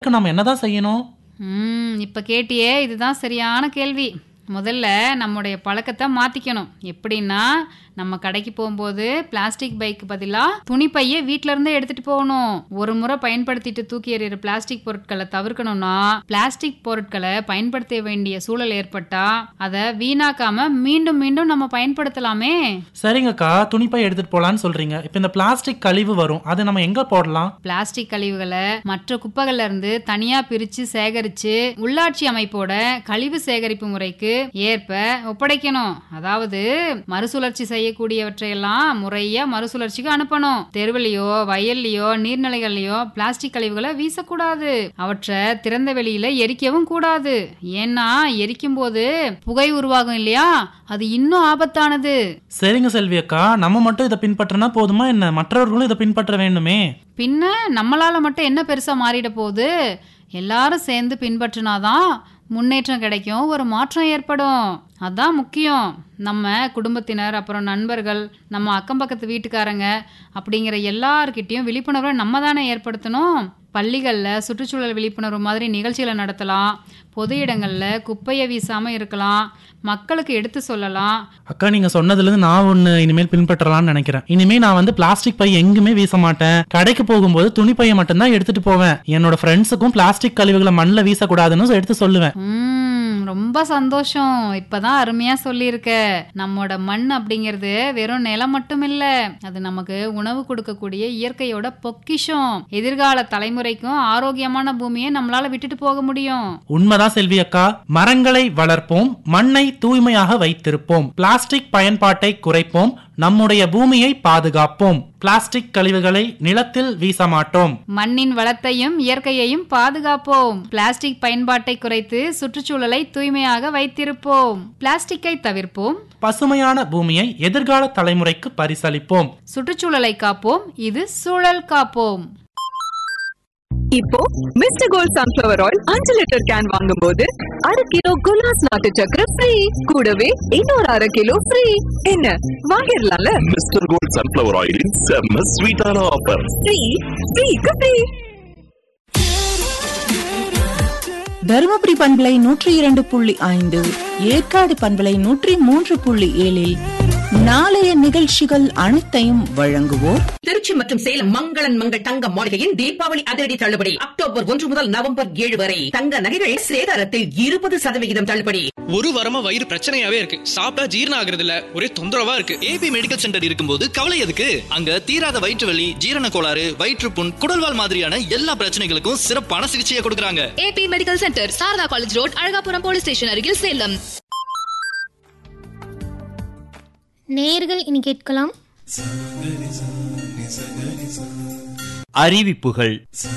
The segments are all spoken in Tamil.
அதற்கு நாம் என்னதான் செய்யணும் ம் இப்போ கேட்டியே இதுதான் சரியான கேள்வி முதல்ல நம்முடைய பழக்கத்தை மாற்றிக்கணும் எப்படின்னா நம்ம கடைக்கு போகும்போது பிளாஸ்டிக் பைக்கு பதிலாக துணிப்பையை வீட்ல இருந்தே எடுத்துட்டு போகணும் ஒரு முறை பயன்படுத்திட்டு தூக்கி எறிகிற பிளாஸ்டிக் பொருட்களை தவிர்க்கணும்னா பிளாஸ்டிக் பொருட்களை பயன்படுத்த வேண்டிய சூழல் ஏற்பட்டா அதை வீணாக்காம மீண்டும் மீண்டும் நம்ம பயன்படுத்தலாமே சரிங்கக்கா துணிப்பை எடுத்துட்டு போலான்னு சொல்றீங்க இப்ப இந்த பிளாஸ்டிக் கழிவு வரும் அதை நம்ம எங்க போடலாம் பிளாஸ்டிக் கழிவுகளை மற்ற குப்பைகள்ல இருந்து தனியா பிரிச்சு சேகரிச்சு உள்ளாட்சி அமைப்போட கழிவு சேகரிப்பு முறைக்கு ஏற்ப ஒப்படைக்கணும் அதாவது மறுசுழற்சி செய்யக்கூடியவற்றையெல்லாம் முறையா மறுசுழற்சிக்கு அனுப்பணும் தெருவிலையோ வயல்லையோ நீர்நிலைகள்லயோ பிளாஸ்டிக் கழிவுகளை வீசக்கூடாது அவற்றை திறந்த வெளியில எரிக்கவும் கூடாது ஏன்னா எரிக்கும் போது புகை உருவாகும் இல்லையா அது இன்னும் ஆபத்தானது சரிங்க செல்வி அக்கா நம்ம மட்டும் இதை பின்பற்றினா போதுமா என்ன மற்றவர்களும் இதை பின்பற்ற வேண்டுமே பின்ன நம்மளால மட்டும் என்ன பெருசா மாறிட போகுது எல்லாரும் சேர்ந்து பின்பற்றினாதான் முன்னேற்றம் கிடைக்கும் ஒரு மாற்றம் ஏற்படும் அதான் முக்கியம் நம்ம குடும்பத்தினர் அப்புறம் நண்பர்கள் நம்ம அக்கம் பக்கத்து வீட்டுக்காரங்க அப்படிங்கிற எல்லார்கிட்டயும் விழிப்புணர்வை நம்ம தானே ஏற்படுத்தணும் பள்ளிகளில் சுற்றுச்சூழல் விழிப்புணர்வு மாதிரி நிகழ்ச்சிகளை நடத்தலாம் பொது இடங்களில் குப்பையை வீசாமல் இருக்கலாம் மக்களுக்கு எடுத்து சொல்லலாம் அக்கா நீங்க சொன்னதுல இருந்து நான் ஒண்ணு இனிமேல் பின்பற்றலாம்னு நினைக்கிறேன் இனிமே நான் வந்து பிளாஸ்டிக் பை எங்குமே வீச மாட்டேன் கடைக்கு போகும்போது துணி பையை மட்டும்தான் எடுத்துட்டு போவேன் என்னோட ஃப்ரெண்ட்ஸுக்கும் பிளாஸ்டிக் கழிவுகளை மண்ணில் வீசக்கூடாதுன்னு எடுத்து சொல்லுவேன் ம் ரொம்ப சந்தோஷம் இப்பதான் அருமையா சொல்லியிருக்க நம்மோட மண் அப்படிங்கிறது வெறும் நிலம் மட்டும் இல்ல அது நமக்கு உணவு கொடுக்கக்கூடிய இயற்கையோட பொக்கிஷம் எதிர்கால தலைமுறைக்கும் ஆரோக்கியமான பூமியை நம்மளால விட்டுட்டு போக முடியும் உண்மைதான் செல்வி அக்கா மரங்களை வளர்ப்போம் மண்ணை தூய்மையாக வைத்திருப்போம் பிளாஸ்டிக் பயன்பாட்டை குறைப்போம் நம்முடைய பூமியை பாதுகாப்போம் பிளாஸ்டிக் கழிவுகளை நிலத்தில் வீச மாட்டோம் மண்ணின் வளத்தையும் இயற்கையையும் பாதுகாப்போம் பிளாஸ்டிக் பயன்பாட்டை குறைத்து சுற்றுச்சூழலை தூய்மையாக வைத்திருப்போம் பிளாஸ்டிக்கை தவிர்ப்போம் பசுமையான பூமியை எதிர்கால தலைமுறைக்கு பரிசளிப்போம் சுற்றுச்சூழலை காப்போம் இது சூழல் காப்போம் இப்போ மிஸ்டர் கோல்ட் சன்ஃபிளவர் ஆயில் அஞ்சு லிட்டர் கேன் வாங்கும்போது அரை கிலோ குலாஸ் நாட்டு சக்கரை ஃப்ரீ கூடவே இன்னொரு அரை கிலோ ஃப்ரீ என்ன வாங்கிடலாம்ல மிஸ்டர் கோல்ட் சன்ஃபிளவர் ஆயிலின் செம்ம ஸ்வீட்டான ஆஃபர் ஃப்ரீ ஃப்ரீக்கு ஃப்ரீ தருமபுரி பண்பலை நூற்றி இரண்டு புள்ளி ஐந்து ஏற்காடு பண்பலை நூற்றி மூன்று புள்ளி ஏழில் நாளைய நிகழ்ச்சிகள் அனைத்தையும் வழங்குவோர் திருச்சி மற்றும் சேலம் மங்களன் மங்கள் தங்க மாளிகையின் தீபாவளி அதிரடி தள்ளுபடி அக்டோபர் ஒன்று முதல் நவம்பர் ஏழு வரை தங்க நகைகள் சேதாரத்தில் இருபது சதவிகிதம் தள்ளுபடி ஒரு வாரமா வயிறு பிரச்சனையாவே இருக்கு சாப்பிட்டா ஜீரணம் ஆகுறது இல்ல ஒரே தொந்தரவா இருக்கு ஏபி மெடிக்கல் சென்டர் இருக்கும்போது கவலை எதுக்கு அங்க தீராத வயிற்று வலி ஜீரண கோளாறு வயிற்றுப்புண் குடல்வால் மாதிரியான எல்லா பிரச்சனைகளுக்கும் சிறப்பான சிகிச்சையை கொடுக்கறாங்க A B medical centre Sarada college road Alagapuram police station அருகில் சேலம் நேர்கள் இனி கேட்கலாம் அறிவிப்புகள்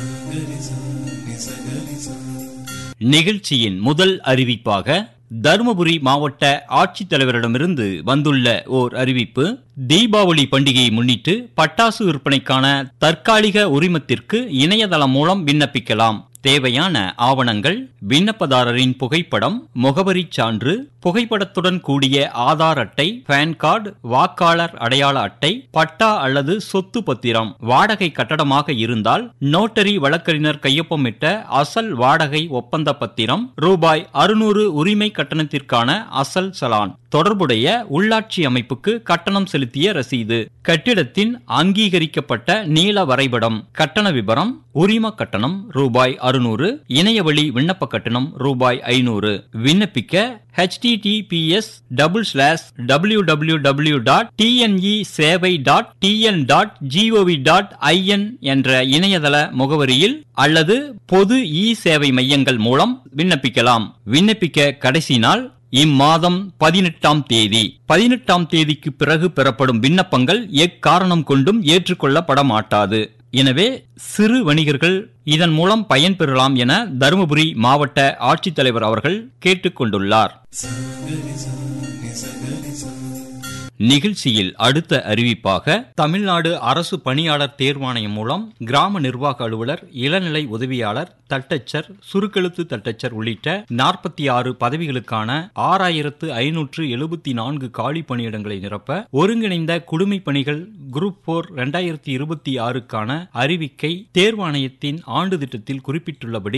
நிகழ்ச்சியின் முதல் அறிவிப்பாக தருமபுரி மாவட்ட ஆட்சித்தலைவரிடமிருந்து வந்துள்ள ஓர் அறிவிப்பு தீபாவளி பண்டிகையை முன்னிட்டு பட்டாசு விற்பனைக்கான தற்காலிக உரிமத்திற்கு இணையதளம் மூலம் விண்ணப்பிக்கலாம் தேவையான ஆவணங்கள் விண்ணப்பதாரரின் புகைப்படம் முகவரி சான்று புகைப்படத்துடன் கூடிய ஆதார் அட்டை பான் கார்டு வாக்காளர் அடையாள அட்டை பட்டா அல்லது சொத்து பத்திரம் வாடகை கட்டடமாக இருந்தால் நோட்டரி வழக்கறிஞர் கையொப்பமிட்ட அசல் வாடகை ஒப்பந்த பத்திரம் ரூபாய் அறுநூறு உரிமை கட்டணத்திற்கான அசல் சலான் தொடர்புடைய உள்ளாட்சி அமைப்புக்கு கட்டணம் செலுத்திய ரசீது கட்டிடத்தின் அங்கீகரிக்கப்பட்ட நீள வரைபடம் கட்டண விபரம் உரிம கட்டணம் ரூபாய் அறுநூறு இணையவழி விண்ணப்ப கட்டணம் ரூபாய் ஐநூறு விண்ணப்பிக்க https double slash W W W dot T N E சேவை dot T N dot G O V dot I N என்ற இணையதள முகவரியில் அல்லது பொது இ சேவை மையங்கள் மூலம் விண்ணப்பிக்கலாம் விண்ணப்பிக்க கடைசி நாள் இம்மாதம் பதினெட்டாம் தேதி பதினெட்டாம் தேதிக்கு பிறகு பெறப்படும் விண்ணப்பங்கள் எக்காரணம் கொண்டும் ஏற்றுக்கொள்ளப்பட மாட்டாது எனவே சிறு வணிகர்கள் இதன் மூலம் பயன்பெறலாம் என தருமபுரி மாவட்ட ஆட்சித்தலைவர் அவர்கள் கேட்டுக்கொண்டுள்ளார் நிகழ்ச்சியில் அடுத்த அறிவிப்பாக தமிழ்நாடு அரசு பணியாளர் தேர்வாணையம் மூலம் கிராம நிர்வாக அலுவலர் இளநிலை உதவியாளர் தட்டச்சர் சுருக்கெழுத்து தட்டச்சர் உள்ளிட்ட நாற்பத்தி ஆறு பதவிகளுக்கான ஆறாயிரத்து ஐநூற்று எழுபத்தி நான்கு காலி பணியிடங்களை நிரப்ப ஒருங்கிணைந்த குடுமை பணிகள் குரூப் போர் இரண்டாயிரத்தி இருபத்தி ஆறுக்கான அறிவிக்கை தேர்வாணையத்தின் ஆண்டு திட்டத்தில் குறிப்பிட்டுள்ளபடி